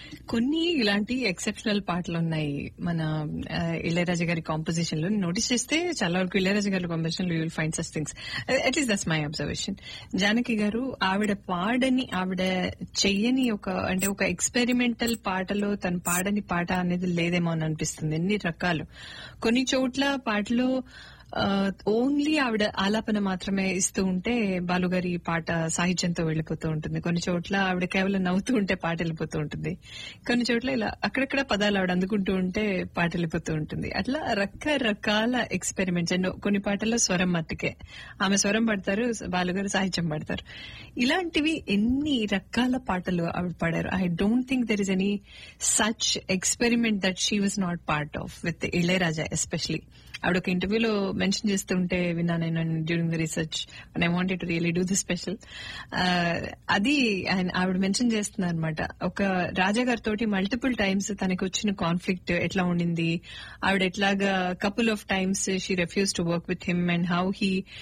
కొన్ని ఇలాంటి ఎక్సెప్షనల్ పాటలు ఉన్నాయి మన ఆ, ఇళయరాజా గారి కాంపోజిషన్ లో నోటీస్ చేస్తే చాలా వరకు ఇళయరాజా గారి కాంపోజిషన్ లో you'll find such things at least that's my observation Janaki garu ఆవిడ పాడని ఆవిడ చెయ్యని ఒక అంటే ఒక ఎక్స్పెరిమెంటల్ పాటలో తను పాడని పాట అనేది లేదేమో అని అనిపిస్తుంది ఎన్ని రకాలు కొన్ని చోట్ల పాటలో ఓన్లీ ఆవిడ ఆలాపన మాత్రమే ఇస్తూ ఉంటే బాలుగారి పాట సాహిత్యంతో వెళ్లిపోతూ ఉంటుంది కొన్ని చోట్ల ఆవిడ కేవలం నవ్వుతూ ఉంటే పాట వెళ్ళిపోతూ ఉంటుంది కొన్ని చోట్ల ఇలా అక్కడక్కడ పదాలు ఆవిడ అందుకుంటూ ఉంటే పాట వెళ్ళిపోతూ ఉంటుంది అట్లా రకరకాల ఎక్స్పెరిమెంట్స్ అండ్ కొన్ని పాటల్లో స్వరం మట్టుకే ఆమె స్వరం పడతారు బాలుగారు సాహిత్యం పడతారు ఇలాంటివి ఎన్ని రకాల పాటలు ఆవిడ పాడారు I don't think there is any such experiment that she was not part of with Ilaiyaraaja especially ఆవిడ ఒక ఇంటర్వ్యూలో మెన్షన్ చేస్తుంటే విన్నా నేను during the research and I wanted to really do the special అది ఆయన ఆవిడ మెన్షన్ చేస్తున్నారు అనమాట ఒక రాజా గారితో మల్టిపుల్ టైమ్స్ తనకు వచ్చిన కాన్ఫ్లిక్ట్ ఎట్లా ఉండింది ఆవిడ ఎట్లాగా couple of times she refuse to work with him and how he